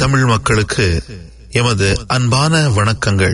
தமிழ் மக்களுக்கு எமது அன்பான வணக்கங்கள்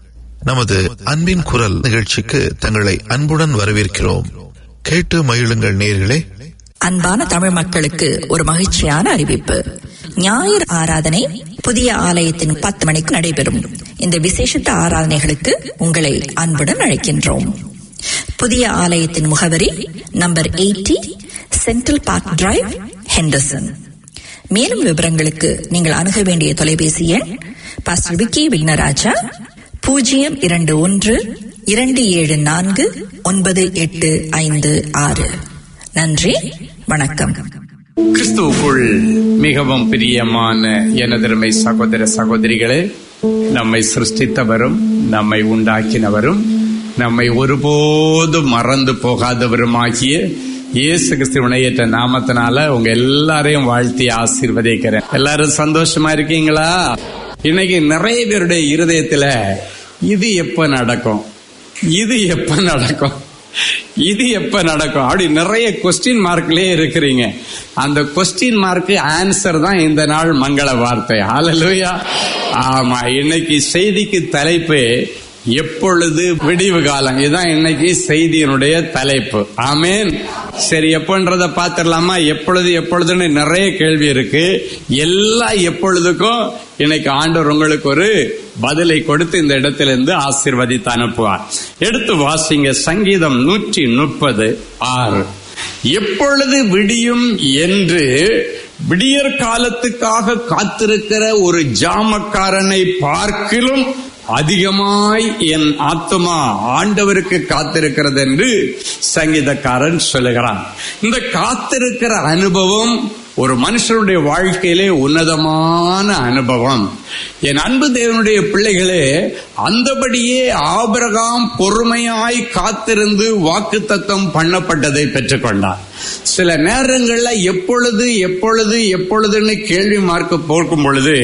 நமது அன்பின் குரல் நிகழ்ச்சிக்கு தங்களை அன்புடன் வரவேற்கிறோம் கேட்டு மகிழுங்கள் நேர்களே அன்பான தமிழ் மக்களுக்கு ஒரு மகிழ்ச்சியான அறிவிப்பு ஞாயிறு ஆராதனை புதிய ஆலயத்தின் பத்து மணிக்கு நடைபெறும் இந்த விசேஷத்த ஆராதனைகளுக்கு உங்களை அன்புடன் அழைக்கின்றோம் புதிய ஆலயத்தின் முகவரி number eighty central park drive Henderson மேலும் விவரங்களுக்கு நீங்கள் அணுக வேண்டிய தொலைபேசி எண் பாஸ்டர் விக்கி விக்னராஜா பூஜ்ஜியம் இரண்டு ஒன்று இரண்டு ஏழு நான்கு ஒன்பது எட்டு ஐந்து ஆறு நன்றி வணக்கம் கிறிஸ்துவுக்குள் மிகவும் பிரியமான எனதருமை சகோதர சகோதரிகளே நம்மை சிருஷ்டித்தவரும் நம்மை உண்டாக்கினவரும் நம்மை ஒருபோதும் மறந்து போகாதவருமாகிய இயேசு கிறிஸ்துவனையற்ற நாமத்தினால உங்க எல்லாரையும் வாழ்த்தி ஆசீர்வதிக்கிறேன் எல்லாரும் சந்தோஷமா இருக்கீங்களா இன்னைக்கு நிறைய பேருடைய இருதயத்துல இது எப்ப நடக்கும் இது எப்ப நடக்கும் இது எப்ப நடக்கும் அப்படி நிறைய கொஸ்டின் மார்க்லயே இருக்கிறீங்க அந்த கொஸ்டின் மார்க்கு ஆன்சர் தான் இந்த நாள் மங்கள வார்த்தை ஹalleluya ஆமா இன்னைக்கு செய்திக்கு தலைப்பு எப்பொழுது விடிவு காலம் இதுதான் இன்னைக்கு செய்தியினுடைய தலைப்பு ஆமேன் சரி எப்பன்றத பாத்திரலாமா எப்பொழுது எப்பொழுதுன்னு நிறைய கேள்வி இருக்கு எல்லா எப்பொழுதுக்கும் இன்னைக்கு ஆண்டவர் உங்களுக்கு ஒரு பதிலை கொடுத்து இந்த இடத்திலிருந்து ஆசீர்வதித்து அனுப்புவார் எடுத்து வாசிங்க சங்கீதம் நூற்றி முப்பது ஆறு எப்பொழுது விடியும் என்று விடியற் காலத்துக்காக காத்திருக்கிற ஒரு ஜாமக்காரனை பார்க்கிலும் அதிகமாய் என் ஆத்மா ஆண்டவருக்கு காத்திருக்கிறது என்று சங்கீதக்காரன் சொல்லுகிறான் இந்த காத்திருக்கிற அனுபவம் ஒரு மனுஷனுடைய வாழ்க்கையிலே உன்னதமான அனுபவம் என் அன்பு தேவனுடைய பிள்ளைகளே அந்தபடியே ஆபரகாம் பொறுமையாய் காத்திருந்து வாக்கு தத்தம் பண்ணப்பட்டதை பெற்றுக்கொண்டார் சில நேரங்கள்ல எப்பொழுது எப்பொழுது எப்பொழுதுன்னு கேள்வி மார்க் போக்கும் பொழுது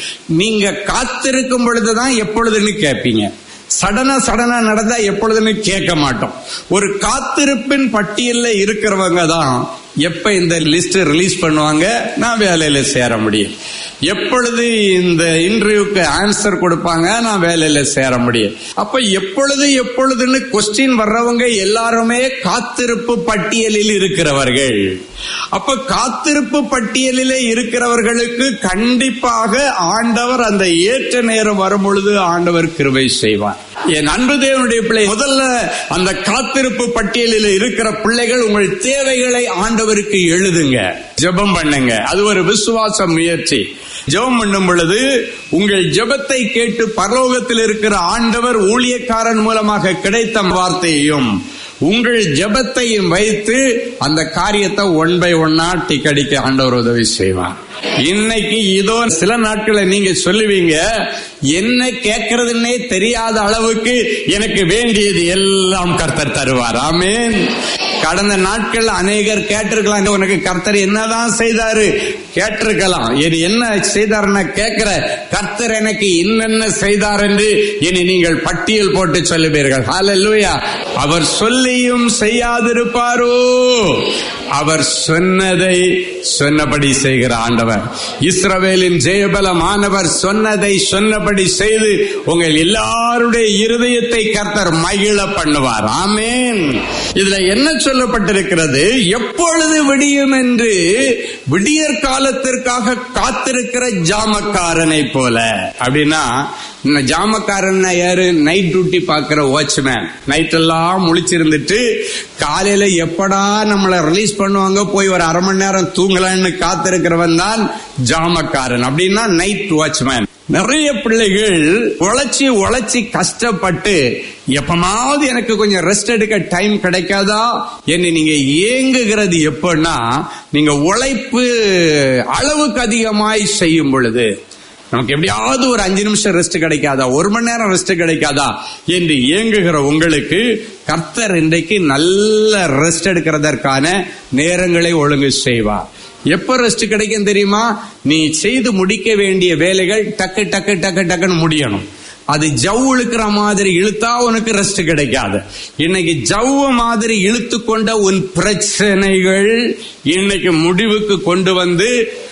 நீங்க காத்திருக்கும் பொழுதுதான் எப்பொழுதுன்னு கேட்பீங்க சடனா சடனா நடந்தா எப்பொழுதுன்னு கேட்க மாட்டோம் ஒரு காத்திருப்பின் பட்டியல்ல இருக்கிறவங்க தான் எப்ப இந்த லிஸ்ட் ரிலீஸ் பண்ணுவாங்க நான் வேலையில சேர முடியும் எப்பொழுது இந்த இன்டர்வியூக்கு ஆன்சர் கொடுப்பாங்க நான் வேலையில சேர முடியும் அப்ப எப்பொழுது எப்பொழுதுன்னு கொஸ்டின் வர்றவங்க எல்லாருமே காத்திருப்பு பட்டியலில் இருக்கிறவர்கள் அப்ப காத்திருப்பு பட்டியலிலே இருக்கிறவர்களுக்கு கண்டிப்பாக ஆண்டவர் அந்த ஏற்ற நேரம் வரும் பொழுது ஆண்டவர் கிருபை செய்வார் என் அன்பு தேவனுடைய பிள்ளை முதல்ல அந்த காத்திருப்பு பட்டியலில் இருக்கிற பிள்ளைகள் உங்கள் தேவைகளை ஆண்டவருக்கு எழுதுங்க ஜெபம் பண்ணுங்க அது ஒரு விசுவாச முயற்சி ஜெபம் பண்ணும் பொழுது உங்கள் ஜெபத்தை கேட்டு பரலோகத்தில் இருக்கிற ஆண்டவர் ஊழியக்காரன் மூலமாக கிடைத்த வார்த்தையையும் உங்கள் ஜெபத்தையும் வைத்து அந்த காரியத்தை ஒன் பை ஒன்னா டிக்கடிக்க ஆண்டவர் உதவி செய்வார் இன்னைக்கு இதோ சில நாட்களை நீங்க சொல்லுவீங்க என்ன கேட்கறதுன்னே தெரியாத அளவுக்கு எனக்கு வேண்டியது எல்லாம் கர்த்தர் தருவார் ஆமேன் கடந்த நாட்கள் அநேகர் கேட்டிருக்கலாம் உனக்கு கர்த்தர் என்னதான் செய்தாரு கேட்டிருக்கலாம் இது என்ன செய்தாருன்னா கேட்கிற கர்த்தர் எனக்கு என்னென்ன செய்தார் என்று இனி நீங்கள் பட்டியல் போட்டு சொல்லுவீர்கள் ஹalleluya அவர் சொல்லியும் செய்யாதிருப்பாரோ அவர் சொன்னதை சொன்னபடி செய்கிற ஆண்டவர் இஸ்ரவேலின் ஜெயபலமானவர் சொன்னதை சொன்னபடி செய்து உங்கள் எல்லாருடைய இருதயத்தை கர்த்தர் மகிழ பண்ணுவார் ஆமேன் இதுல என்ன சொல்லப்பட்டிருக்கிறது எப்பொழுது விடியும் என்று விடியற் காலத்திற்காக காத்திருக்கிற ஜாமக்காரனை போல அப்படின்னா இந்த ஜாமக்காரன் யாரு நைட் டியூட்டி பாக்குற வாட்ச்மேன் நைட் எல்லாம் முழிச்சிருந்துட்டு காலையில எப்படா நம்மளை ரிலீஸ் பண்ணுவாங்க போய் ஒரு அரை மணி நேரம் தூங்கலான்னு காத்திருக்கிறவன் தான் ஜாமக்காரன் அப்படின்னா நைட் வாட்ச்மேன் நிறைய பிள்ளைகள் உழைச்சி உழைச்சி கஷ்டப்பட்டு எப்பமாவது எனக்கு கொஞ்சம் ரெஸ்ட் எடுக்க டைம் கிடைக்காதா என்று நீங்க ஏங்குகிறது எப்பன்னா நீங்க உழைப்பு அளவுக்கு அதிகமாய் செய்யும் பொழுது நமக்கு எப்படியாவது ஒரு அஞ்சு நிமிஷம் ரெஸ்ட் கிடைக்காதா ஒரு மணி நேரம் ரெஸ்ட் கிடைக்காதா என்று ஏங்குகிற உங்களுக்கு கர்த்தர் இன்றைக்கு நல்ல ரெஸ்ட் எடுக்கிறதற்கான நேரங்களை ஒழுங்கு செய்வார் எப்ப ரெஸ்ட் கிடைக்கும் தெரியுமா நீ செய்து முடிக்க வேண்டிய வேலைகள் டக்கு டக்கு டக்கு டக்குன்னு முடியணும் அது ஜவ் இழுக்கிற மாதிரி இழுத்தா உனக்கு ரெஸ்ட் கிடைக்காது இன்னைக்கு ஜவ்வு மாதிரி இழுத்து கொண்ட உன் பிரச்சனைகள் இன்னைக்கு முடிவுக்கு கொண்டு வந்து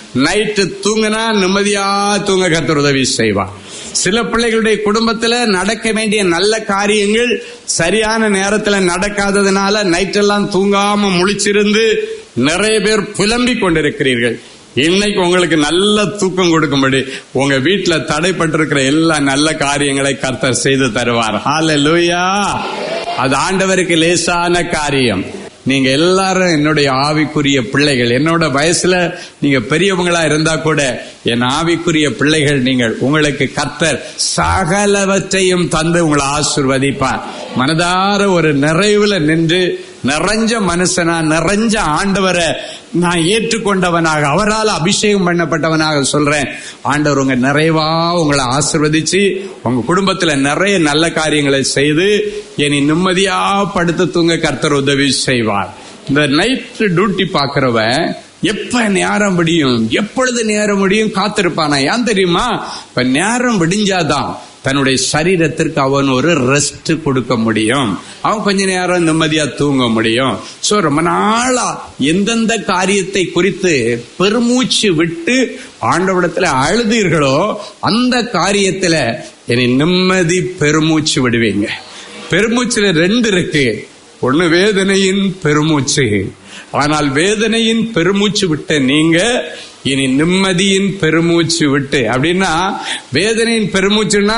நைட்டு தூங்கினா நிம்மதியா தூங்க கத்தர் உதவி செய்வார் சில பிள்ளைகளுடைய குடும்பத்துல நடக்க வேண்டிய நல்ல காரியங்கள் சரியான நேரத்துல நடக்காததுனால நைட்டெல்லாம் தூங்காம முழிச்சிருந்து நிறைய பேர் புலம்பிக் கொண்டிருக்கிறீர்கள் இன்னைக்கு உங்களுக்கு நல்ல தூக்கம் கொடுக்கும்படி உங்க வீட்டுல தடைப்பட்டிருக்கிற எல்லா நல்ல காரியங்களை கர்த்தர் செய்து தருவார் ஹalleluya அது ஆண்டவருக்கு லேசான காரியம் நீங்க எல்லாரும் என்னுடைய ஆவிக்குரிய பிள்ளைகள் என்னோட வயசுல நீங்க பெரியவங்களா இருந்தா கூட என் ஆவிக்குரிய பிள்ளைகள் நீங்கள் உங்களுக்கு கர்த்தர் சகலவற்றையும் தந்து உங்களை ஆசிர்வதிப்பார் மனதார ஒரு நிறைவுல நின்று நிறைஞ்ச மனுஷனா நிறைஞ்ச ஆண்டவரை நான் ஏற்றுக்கொண்டவனாக அவரால் அபிஷேகம் பண்ணப்பட்டவனாக சொல்றேன் ஆண்டவர் உங்க நிறைவா உங்களை ஆசிர்வதிச்சு உங்க குடும்பத்துல நிறைய நல்ல காரியங்களை செய்து இனி நிம்மதியா படுத்து தூங்க கர்த்தர் உதவி செய்வார் இந்த நைட் டியூட்டி பாக்குறவன் எப்ப நேரம் விடியும் எப்பொழுது நேரம் விடியும் காத்திருப்பானா ஏன் தெரியுமா இப்ப நேரம் விடிஞ்சாதான் தன்னுடைய சரீரத்திற்கு அவன் ஒரு ரெஸ்ட் கொடுக்க முடியும் அவன் கொஞ்ச நேரம் நிம்மதியா தூங்க முடியும் சோ ரொம்ப நாளா எந்தெந்த காரியத்தை குறித்து பெருமூச்சு விட்டு ஆண்டவிடத்துல அழுதீர்களோ அந்த காரியத்துல இனி நிம்மதி பெருமூச்சு விடுவீங்க பெருமூச்சுல ரெண்டு இருக்கு ஒண்ணு வேதனையின் பெருமூச்சு ஆனால் வேதனையின் பெருமூச்சு விட்ட நீங்க இனி நிம்மதியின் பெருமூச்சு விட்டு அப்படின்னா வேதனையின் பெருமூச்சுன்னா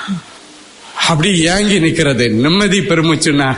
அப்படி ஏங்கி நிக்கிறது நிம்மதி பெருமூச்சுன்னா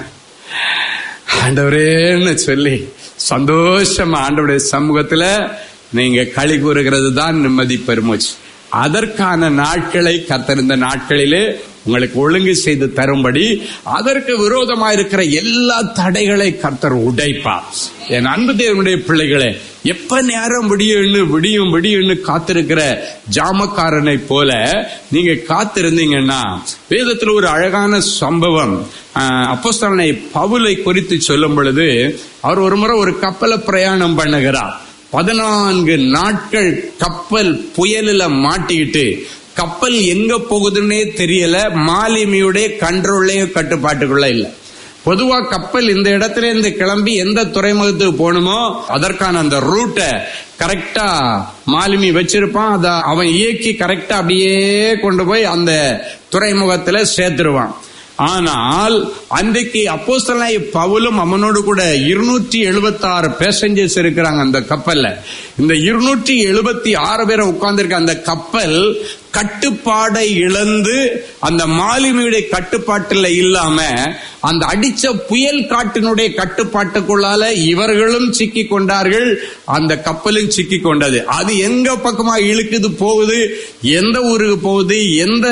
ஆண்டவரேன்னு சொல்லி சந்தோஷமா ஆண்டவருடைய சமூகத்துல நீங்க களி கூறுகிறது தான் நிம்மதி பெருமூச்சு அதற்கான நாட்களை கத்தறிந்த நாட்களிலே உங்களுக்கு ஒழுங்கு செய்து தரும்படி அதற்கு விரோதமா இருக்கிற எல்லா தடைகளை கர்த்தர் உடைப்பார் என் அன்பு தேவனுடைய பிள்ளைகளே எப்ப நேரம் விடியும்னு விடியும் விடியும்னு காத்திருக்கிற ஜாமக்காரனை போல நீங்க காத்திருந்தீங்கன்னா வேதத்துல ஒரு அழகான சம்பவம் அப்போஸ்தலனை பவுலை குறித்து சொல்லும் பொழுது அவர் ஒரு முறை ஒரு கப்பலை பிரயாணம் பண்ணுகிறார் பதினான்கு நாட்கள் கப்பல் புயலில மாட்டிக்கிட்டு கப்பல் எங்க போகுதுன்னே தெரியல மாலுமியுடைய கண்ட்ரோல்லையோ கட்டுப்பாட்டுக்குள்ள இல்ல பொதுவா கப்பல் இந்த இடத்துல இருந்து கிளம்பி எந்த துறைமுகத்துக்கு போகணுமோ அதற்கான அந்த ரூட்டை கரெக்டா மாலுமி வச்சிருப்பான் அத அவன் இயக்கி கரெக்டா அப்படியே கொண்டு போய் அந்த துறைமுகத்துல சேர்த்துருவான் ஆனால் அன்றைக்கு அப்போஸ்தலனாய் பவுலும் அவனோடு கூட இருநூற்றி எழுபத்தி ஆறு பேசஞ்சர்ஸ் இருக்கிறாங்க அந்த கப்பல்ல இந்த இருநூற்றி எழுபத்தி ஆறு பேரை உட்கார்ந்திருக்க அந்த கப்பல் கட்டுப்பாடை இழந்து அந்த மாலுமியுடைய கட்டுப்பாட்டுல இல்லாம அந்த அடிச்ச புயல் காட்டினுடைய கட்டுப்பாட்டுக்குள்ளால இவர்களும் சிக்கி கொண்டார்கள் அந்த கப்பலும் சிக்கி கொண்டது அது எங்க பக்கமா இழுக்குது போகுது எந்த ஊருக்கு போகுது எந்த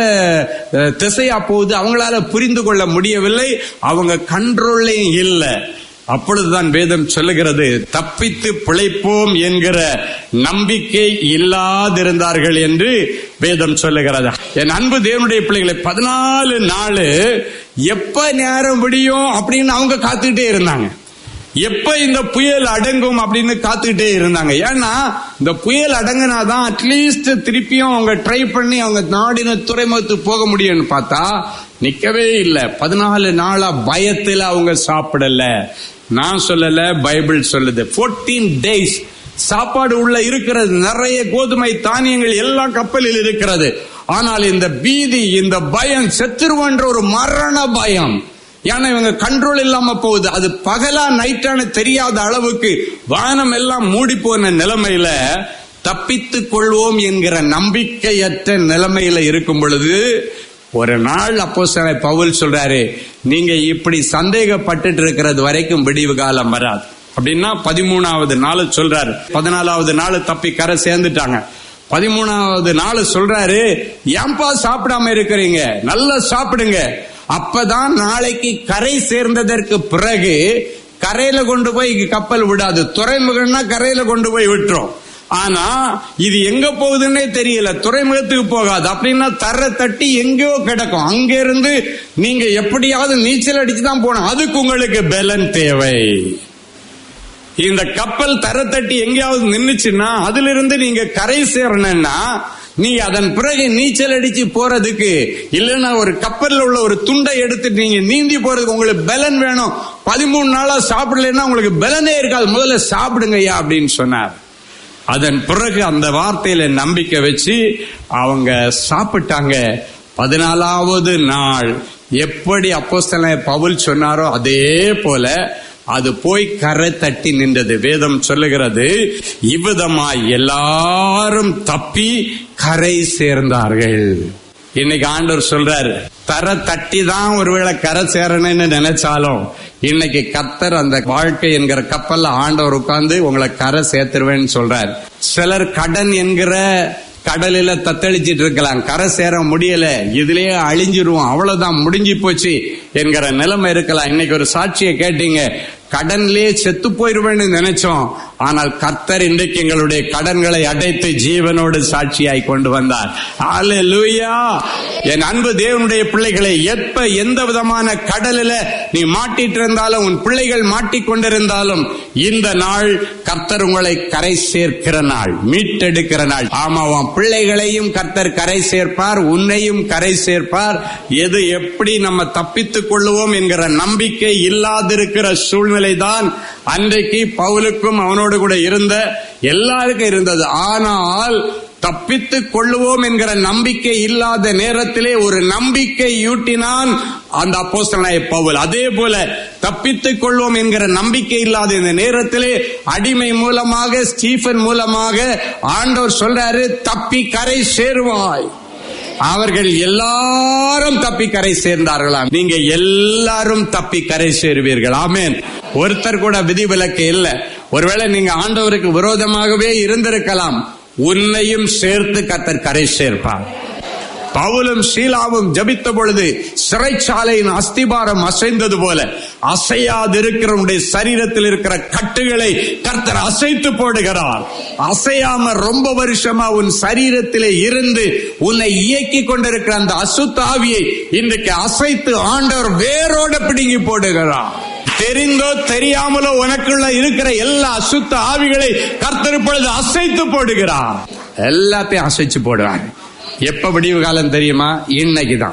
திசையா போகுது அவங்களால புரிந்து கொள்ள முடியவில்லை அவங்க கண்ட்ரோல்லையும் இல்லை அப்பொழுதுதான் வேதம் சொல்லுகிறது தப்பித்து பிழைப்போம் என்கிற நம்பிக்கை இல்லாதிருந்தார்கள் என்று வேதம் சொல்லுகிறது என் அன்பு தேவனுடைய பிள்ளைகளை பதினாலு நாள் எப்ப நேரம் விடியும் அப்படின்னு அவங்க காத்துக்கிட்டே இருந்தாங்க எப்ப இந்த புயல் அடங்கும் அப்படின்னு காத்துக்கிட்டே இருந்தாங்க ஏன்னா இந்த புயல் அடங்கினாதான் அட்லீஸ்ட் திருப்பியும் அவங்க ட்ரை பண்ணி அவங்க நாடின துறைமுகத்துக்கு போக முடியும்னு பார்த்தா நிக்கவே இல்லை பதினாலு நாளா பயத்துல அவங்க சாப்பிடல நான் சொல்லல பைபிள் சொல்லுது போர்டீன் டேஸ் சாப்பாடு உள்ள இருக்கிறது நிறைய கோதுமை தானியங்கள் எல்லாம் கப்பலில் இருக்கிறது ஆனால் இந்த பீதி இந்த பயம் செத்துருவன்ற ஒரு மரண பயம் ஏன்னா இவங்க கண்ட்ரோல் இல்லாம போகுது அது பகலா நைட்டான தெரியாத அளவுக்கு வானம் எல்லாம் மூடி போன நிலைமையில தப்பித்துக் கொள்வோம் என்கிற நம்பிக்கையற்ற நிலைமையில இருக்கும் பொழுது ஒரு நாள் அப்போ பவுல் சொல்றாரு நீங்க இப்படி சந்தேகப்பட்டுட்டு இருக்கிறது வரைக்கும் விடிவு காலம் வராது அப்படின்னா பதிமூணாவது நாள் சொல்றாரு பதினாலாவது நாள் தப்பி கரை சேர்ந்துட்டாங்க பதிமூணாவது நாள் சொல்றாரு ஏன்பா சாப்பிடாம இருக்கிறீங்க நல்லா சாப்பிடுங்க அப்பதான் நாளைக்கு கரை சேர்ந்ததற்கு பிறகு கரையில கொண்டு போய் கப்பல் விடாது துறைமுகம்னா கரையில கொண்டு போய் விட்டுரும் ஆனா இது எங்க போகுதுன்னே தெரியல துறைமுகத்துக்கு போகாது அப்படின்னா தர தட்டி எங்கேயோ கிடக்கும் அங்க இருந்து நீங்க எப்படியாவது நீச்சல் அடிச்சு தான் போனோம் அதுக்கு உங்களுக்கு பலன் தேவை இந்த கப்பல் தர தட்டி எங்கேயாவது நின்னுச்சுன்னா அதுல இருந்து நீங்க கரை சேரணும்னா நீ அதன் பிறகு நீச்சல் அடிச்சு போறதுக்கு இல்லைன்னா ஒரு கப்பல்ல உள்ள ஒரு துண்டை எடுத்து நீங்க நீந்தி போறதுக்கு உங்களுக்கு பலன் வேணும் பதிமூணு நாளா சாப்பிடலன்னா உங்களுக்கு பலனே இருக்காது முதல்ல சாப்பிடுங்கய்யா அப்படின்னு சொன்னார் அதன் பிறகு அந்த வார்த்தையில நம்பிக்கை வச்சு அவங்க சாப்பிட்டாங்க பதினாலாவது நாள் எப்படி அப்போஸ்தலன் பவுல் சொன்னாரோ அதே போல அது போய் கரை தட்டி நின்றது வேதம் சொல்லுகிறது இவ்விதமாய் எல்லாரும் தப்பி கரை சேர்ந்தார்கள் இன்னைக்கு ஆண்டவர் சொல்றாரு தர தட்டி தான் ஒருவேளை கரை சேரணும்னு நினைச்சாலும் இன்னைக்கு கத்தர் அந்த வாழ்க்கை என்கிற கப்பல்ல ஆண்டவர் உட்கார்ந்து உங்களை கரை சேர்த்துருவேன்னு சொல்றார் சிலர் கடன் என்கிற கடலில தத்தளிச்சிட்டு இருக்கலாம் கரை சேர முடியல இதுலயே அழிஞ்சிருவோம் அவ்வளவுதான் முடிஞ்சு போச்சு என்கிற நிலைமை இருக்கலாம் இன்னைக்கு ஒரு சாட்சியை கேட்டீங்க கடன்லயே செத்து போயிருவேன்னு நினைச்சோம் ஆனால் கர்த்தர் இன்றைக்கு எங்களுடைய கடன்களை அடைத்து ஜீவனோடு சாட்சியாய் கொண்டு வந்தார் அல்லேலூயா என் அன்பு தேவனுடைய பிள்ளைகளை எப்ப எந்த விதமான கடலில நீ மாட்டிட்டு இருந்தாலும் உன் பிள்ளைகள் மாட்டிக்கொண்டிருந்தாலும் இந்த நாள் கர்த்தர் உங்களை கரை சேர்க்கிற நாள் மீட்டெடுக்கிற நாள் ஆமா உன் பிள்ளைகளையும் கர்த்தர் கரை சேர்ப்பார் உன்னையும் கரை சேர்ப்பார் எது எப்படி நம்ம தப்பித்துக் கொள்ளுவோம் என்கிற நம்பிக்கை இல்லாதிருக்கிற சூழ்நிலை தான் அன்றைக்கு பவுலுக்கும் அவனோடு கூட இருந்த எல்லாருக்கும் இருந்தது ஆனால் தப்பித்துக் கொள்ளுவோம் என்கிற நம்பிக்கை இல்லாத நேரத்திலே ஒரு நம்பிக்கை யூட்டினான் அந்த அப்போஸ்தலனாய பவுல் அதே போல தப்பித்துக் கொள்வோம் என்கிற நம்பிக்கை இல்லாத இந்த நேரத்திலே அடிமை மூலமாக ஸ்டீஃபன் மூலமாக ஆண்டவர் சொல்றாரு தப்பி கரை சேருவாய் அவர்கள் எல்லாரும் தப்பி கரை சேர்ந்தார்களாம் நீங்க எல்லாரும் தப்பி கரை சேருவீர்கள் ஆமேன் ஒருத்தர் கூட விதிவிலக்கு இல்ல ஒருவேளை நீங்க ஆண்டவருக்கு விரோதமாகவே இருந்திருக்கலாம் உன்னையும் சேர்த்து கத்தர் கரை சேர்ப்பார் பவுலும் சீலாவும் ஜபித்த பொழுது சிறைச்சாலையின் அஸ்திபாரம் அசைந்தது போல அசையாதிருக்கிறவனுடைய சரீரத்தில் இருக்கிற கட்டுகளை கர்த்தர் அசைத்து போடுகிறார் அசையாம ரொம்ப வருஷமா உன் சரீரத்திலே இருந்து உன்னை இயக்கி கொண்டிருக்கிற அந்த அசுத்தாவியை இன்றைக்கு அசைத்து ஆண்டவர் வேரோட பிடுங்கி போடுகிறார் தெரிந்தோ தெரியாமலோ உனக்குள்ள இருக்கிற எல்லா அசுத்த ஆவிகளை கர்த்தர் இப்பொழுது அசைத்து போடுகிறார் எல்லாத்தையும் அசைச்சு போடுறாங்க எப்ப விடிவு காலம் தெரியுமா இன்னைக்குதான்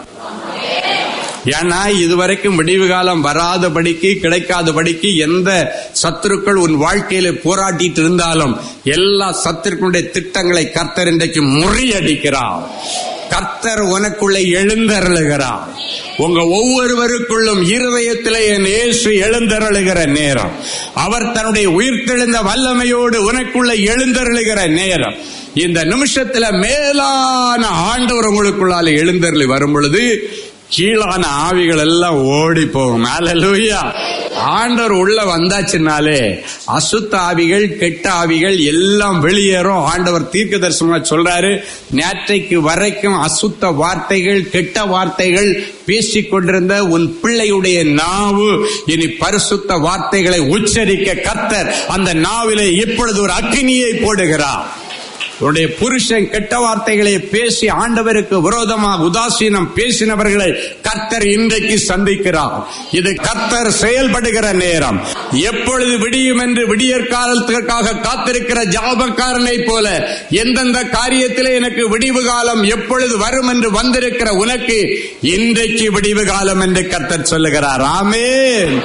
ஏன்னா இதுவரைக்கும் விடிவு காலம் வராதபடிக்கு கிடைக்காதபடிக்கு எந்த சத்துருக்கள் உன் வாழ்க்கையில போராட்டிட்டு இருந்தாலும் எல்லா சத்துருக்களுடைய திட்டங்களை கர்த்தர் இன்றைக்கு முறியடிக்கிறார் கர்த்தர் உனக்குள்ள எழுந்தருளுகிறார் உங்க ஒவ்வொருவருக்குள்ளும் இருதயத்திலே என் இயேசு எழுந்தருளுகிற நேரம் அவர் தன்னுடைய உயிர்த்தெழுந்த வல்லமையோடு உனக்குள்ள எழுந்தருளுகிற நேரம் இந்த நிமிஷத்துல மேலான ஆண்டவர் உங்களுக்குள்ளால எழுந்தருளி வரும் பொழுது கீழான ஆவிகள் எல்லாம் ஓடி போகும் அல்லேலூயா ஆண்டவர் உள்ள வந்தாச்சுனாலே அசுத்த ஆவிகள் கெட்ட ஆவிகள் எல்லாம் வெளியேறும் ஆண்டவர் தீர்க்க தரிசனமா சொல்றாரு நேற்றைக்கு வரைக்கும் அசுத்த வார்த்தைகள் கெட்ட வார்த்தைகள் பேசிக் கொண்டிருந்த உன் பிள்ளையுடைய நாவு இனி பரிசுத்த வார்த்தைகளை உச்சரிக்க கர்த்தர் அந்த நாவிலே இப்பொழுது ஒரு அக்னியை போடுகிறார் உன்னுடைய புருஷன் கெட்ட வார்த்தைகளை பேசி ஆண்டவருக்கு விரோதமாக உதாசீனம் பேசினவர்களை கர்த்தர் இன்றைக்கு சந்திக்கிறார் இது கர்த்தர் செயல்படுகிற நேரம் எப்பொழுது விடியும் என்று விடியற் காலத்திற்காக காத்திருக்கிற ஜாபக்காரனை போல எந்தெந்த காரியத்திலே எனக்கு விடிவு காலம் எப்பொழுது வரும் என்று வந்திருக்கிற உனக்கு இன்றைக்கு விடிவு காலம் என்று கர்த்தர் சொல்லுகிறார் ஆமென்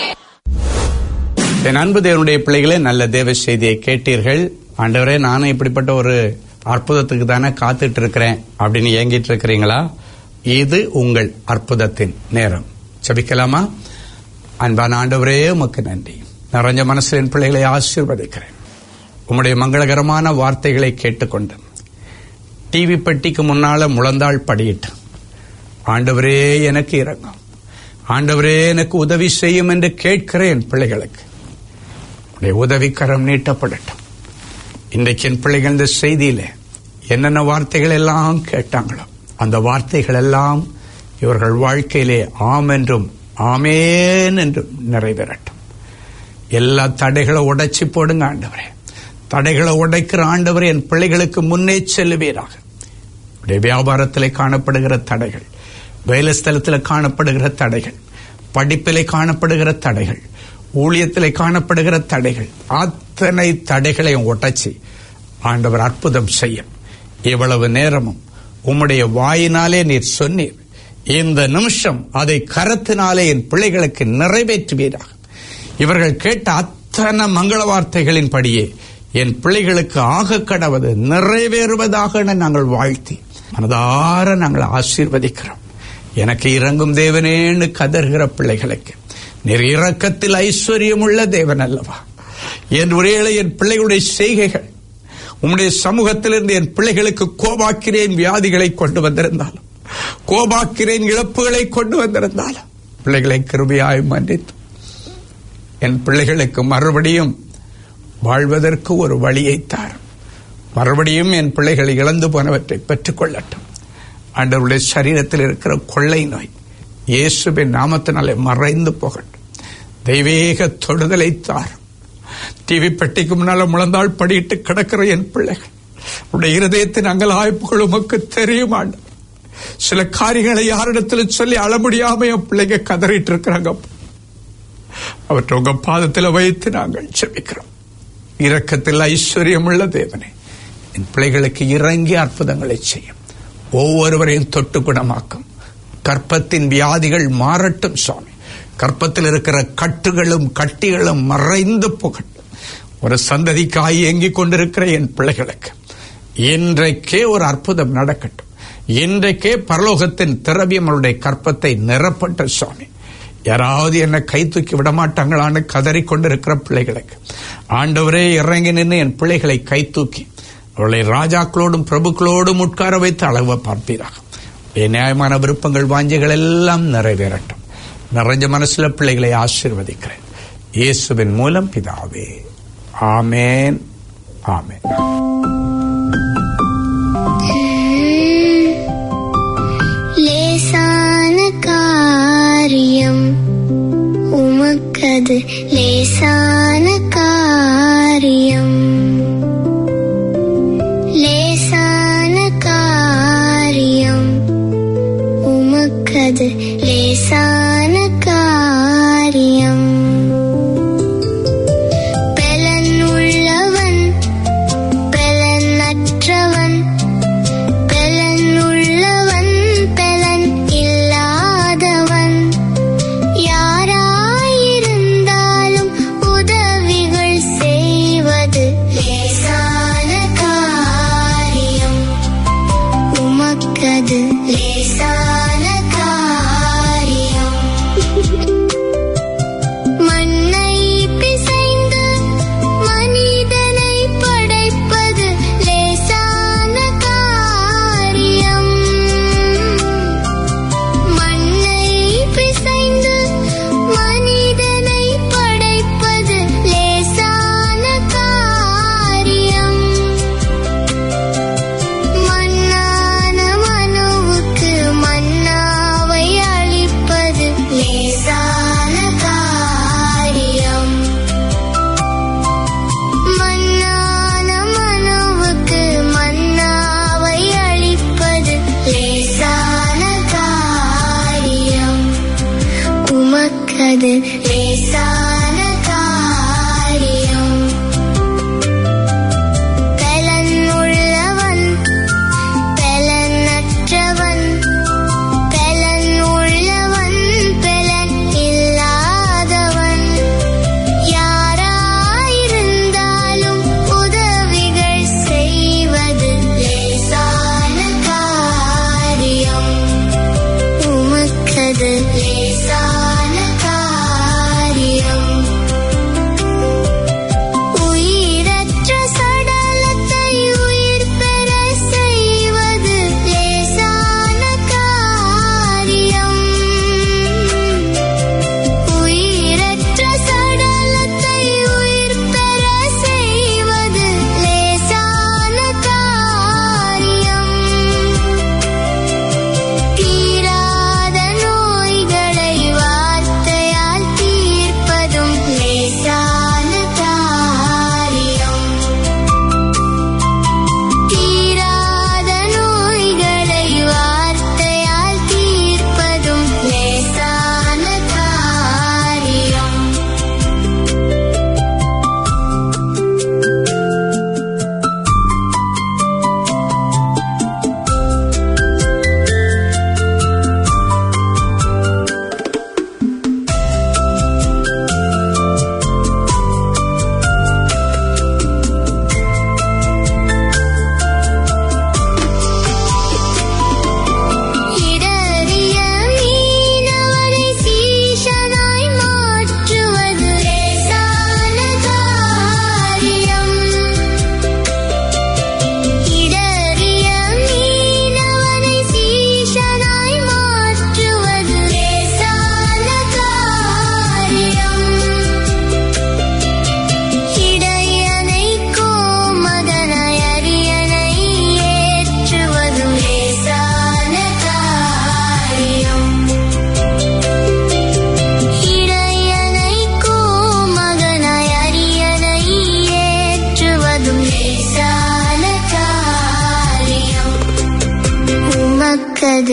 என் அன்பு தேவனுடைய பிள்ளைகளே நல்ல தேவ செய்தியை கேட்டீர்கள் ஆண்டவரே நானும் இப்படிப்பட்ட ஒரு அற்புதத்துக்கு தானே காத்துட்டு இருக்கிறேன் அப்படின்னு ஏங்கிட்டு இருக்கிறீங்களா இது உங்கள் அற்புதத்தின் நேரம் ஜெபிக்கலாமா அன்பான ஆண்டவரே உமக்கு நன்றி நிறைஞ்ச மனசில் என் பிள்ளைகளை ஆசீர்வதிக்கிறேன் உம்முடைய மங்களகரமான வார்த்தைகளை கேட்டுக்கொண்டு டிவி பெட்டிக்கு முன்னால முழந்தாள் படியிட்டு ஆண்டவரே எனக்கு இறங்கும் ஆண்டவரே எனக்கு உதவி செய்யும் என்று கேட்கிறேன் பிள்ளைகளுக்கு உடைய உதவிக்கரம் நீட்டப்படட்டும் இன்றைக்கு என் பிள்ளைகள் இந்த செய்தியில என்னென்ன வார்த்தைகள் எல்லாம் கேட்டாங்களோ அந்த வார்த்தைகள் எல்லாம் இவர்கள் வாழ்க்கையிலே ஆம் என்றும் ஆமேன் என்றும் நிறைவேறட்டும் எல்லா தடைகளை உடைச்சி போடுங்க ஆண்டவரே தடைகளை உடைக்கிற ஆண்டவரே என் பிள்ளைகளுக்கு முன்னே செல்லுவீராக உடைய வியாபாரத்திலே காணப்படுகிற தடைகள் வேலை ஸ்தலத்தில் காணப்படுகிற தடைகள் படிப்பிலே காணப்படுகிற தடைகள் ஊழியத்திலே காணப்படுகிற தடைகள் அத்தனை தடைகளையும் உடைச்சி ஆண்டவர் அற்புதம் செய்யும் இவ்வளவு நேரமும் உம்முடைய வாயினாலே நீர் சொன்னீர் இந்த நிமிஷம் அதை கரத்தினாலே என் பிள்ளைகளுக்கு நிறைவேற்றுவீராக இவர்கள் கேட்ட அத்தனை மங்கள வார்த்தைகளின்படியே என் பிள்ளைகளுக்கு ஆக கடவது நிறைவேறுவதாக நாங்கள் வாழ்த்தி மனதார நாங்கள் ஆசீர்வதிக்கிறோம் எனக்கு இறங்கும் தேவனேன்னு கதறுகிற பிள்ளைகளுக்கு நீர் இரக்கத்தில் ஐஸ்வர்யம் உள்ள தேவன் அல்லவா என் ஒரேளை என் பிள்ளைகளுடைய செய்கைகள் உம்முடைய சமூகத்திலிருந்து என் பிள்ளைகளுக்கு கோபாக்கிறேன் வியாதிகளை கொண்டு வந்திருந்தாலும் கோபாக்கிறேன் இழப்புகளை கொண்டு வந்திருந்தாலும் பிள்ளைகளை கிருபையாய் மன்னித்து என் பிள்ளைகளுக்கு மறுபடியும் வாழ்வதற்கு ஒரு வழியை தாரும் மறுபடியும் என் பிள்ளைகள் இழந்து போனவற்றை பெற்றுக் கொள்ளட்டும் ஆண்டவருடைய சரீரத்தில் இருக்கிற கொள்ளை நோய் இயேசுவின் நாமத்தினாலே மறைந்து போகட்டும் தெய்வீக தொடுதலை தாரும் டிவி பெட்டிக்கு முன்னால முழந்தாள் படியிட்டு கிடக்கிற என் பிள்ளைகள் உடைய இருதயத்தின் அங்கலாய்ப்புகள் உமக்கு தெரியும் ஆண்டவர் சில காரியங்களை யாரிடத்தில் சொல்லி அழ முடியாம என் பிள்ளைங்க கதறிட்டு இருக்கிறாங்க அவற்றை உங்க பாதத்தில் வைத்து நாங்கள் செபிக்கிறோம் இரக்கத்தில் ஐஸ்வர்யம் உள்ள தேவனே என் பிள்ளைகளுக்கு இறங்கி அற்புதங்களை செய்யும் ஒவ்வொருவரையும் தொட்டு குணமாக்கும் கற்பத்தின் வியாதிகள் மாறட்டும் சுவாமி கற்பத்தில் இருக்கிற கட்டுகளும் கட்டிகளும் மறைந்து போகட்டும் ஒரு சந்ததிக்காய் ஏங்கிக் கொண்டிருக்கிற என் பிள்ளைகளுக்கு இன்றைக்கே ஒரு அற்புதம் நடக்கட்டும் இன்றைக்கே பரலோகத்தின் திரவியம் அவருடைய கற்பத்தை நிரப்பட்ட சுவாமி யாராவது என்னை கை தூக்கி விட மாட்டாங்களான்னு கதறி கொண்டிருக்கிற பிள்ளைகளுக்கு ஆண்டவரே இறங்கி நின்று என் பிள்ளைகளை கை தூக்கி அவளை ராஜாக்களோடும் பிரபுக்களோடும் உட்கார வைத்து அளவ பார்ப்பீராக என் நியாயமான விருப்பங்கள் வாஞ்சைகள் எல்லாம் நிறைவேறட்டும் நிறைஞ்ச மனசுல பிள்ளைகளை ஆசீர்வதிக்கிறேன் இயேசுவின் மூலம் பிதாவே ஆமேன் ஆமேன் லேசான காரியம் உமக்கது லேசான காரியம் லேசான காரியம் உமக்கது லேசான காரியம் பெலன் உள்ளவன் பெலனற்றவன் பெலன் உள்ளவன் பெலன் இல்லாதவன் யாராயிருந்தாலும் உதவிகள் செய்வது லேசான காரியம் உமக்கது லேசான காரியம் மண்ணை பிசைந்து மனிதனை படைப்பது லேசான காரியம் மண்ணை பிசைந்து மனிதனை படைப்பது லேசான காரியம் மண்ணான மனுவுக்கு மன்னாவை அளிப்பது லேசான காரியம் மண்ணான மனுவுக்கு மன்னாவை அளிப்பது லேசான காரியம் உமக்கது லேசான காரியம் பெலன் உள்ளவன் பெலனற்றவன் பெலன் உள்ளவன் பெலன் இல்லாதவன் யாராயிருந்தாலும் உதவிகள் செய்வது லேசான காரியம் உமக்கது லேசான காரியம்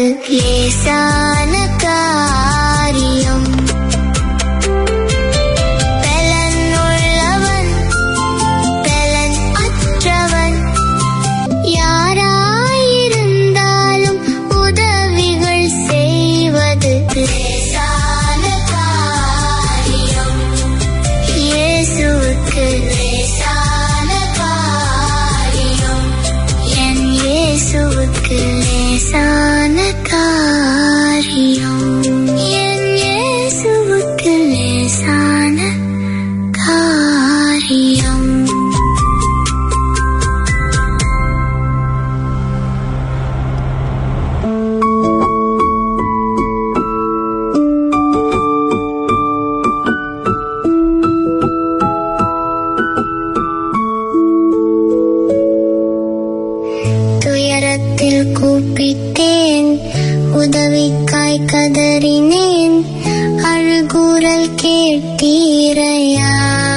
லேசான காரியம் பலன் உள்ளவன் பலன் அற்றவன் யாராயிருந்தாலும் உதவிகள் செய்வது லேசான காரியம் இயேசுவுக்கு லேசான காரியம் என் இயேசுவுக்கு லேசான காரியம் என் இயேசுவுக்கு லேசான காரியம் துயரத்தில் கூப்பிட்டேன் உதவிக்காய் கதறினேன் அழுகுரல் கேட்டீரையா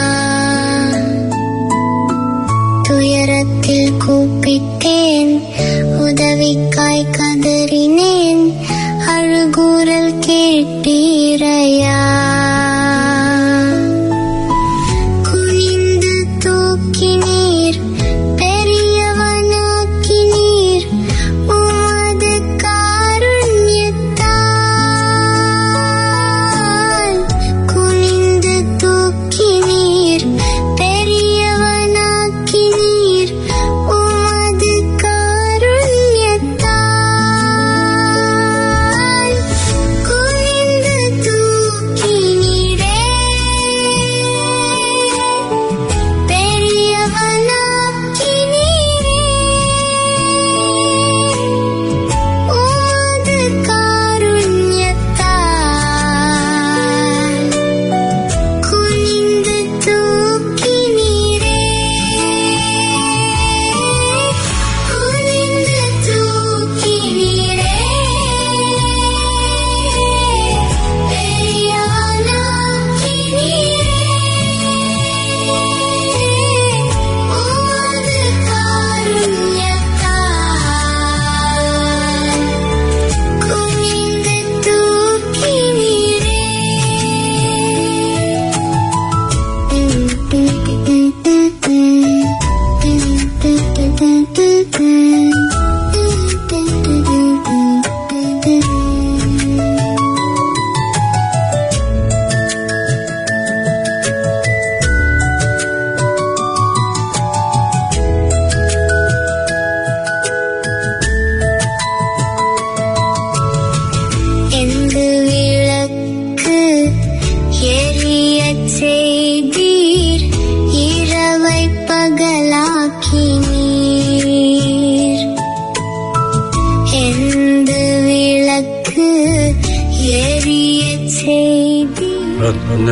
துயரத்தில் கூப்பிட்டேன் உதவிக்காய் கதறினேன் அழுகுரல் கேட்டீரையா குனிந்து தூக்கினீர் பெரியவனாக்கினீர் உமது காருண்யத்தால் குனிந்து தூக்கினீர் பெரியவனாக்கினீர் உமது காருண்யத்தால் குனிந்து தூக்கினீரே பெரியவனாக்கினீரே உமது காருண்யத்தால் குனிந்து தூக்கினீரே குனிந்து தூக்கினீரே பெரியவனாக்கினீரே உமது காருண்யத்தால் குனிந்து தூக்கினீரே எங்கு விளக்கு எரியச் செய்தீர் இரவை பகலாக்கினீர் எந்த விளக்கு எரியச் செய்தீர்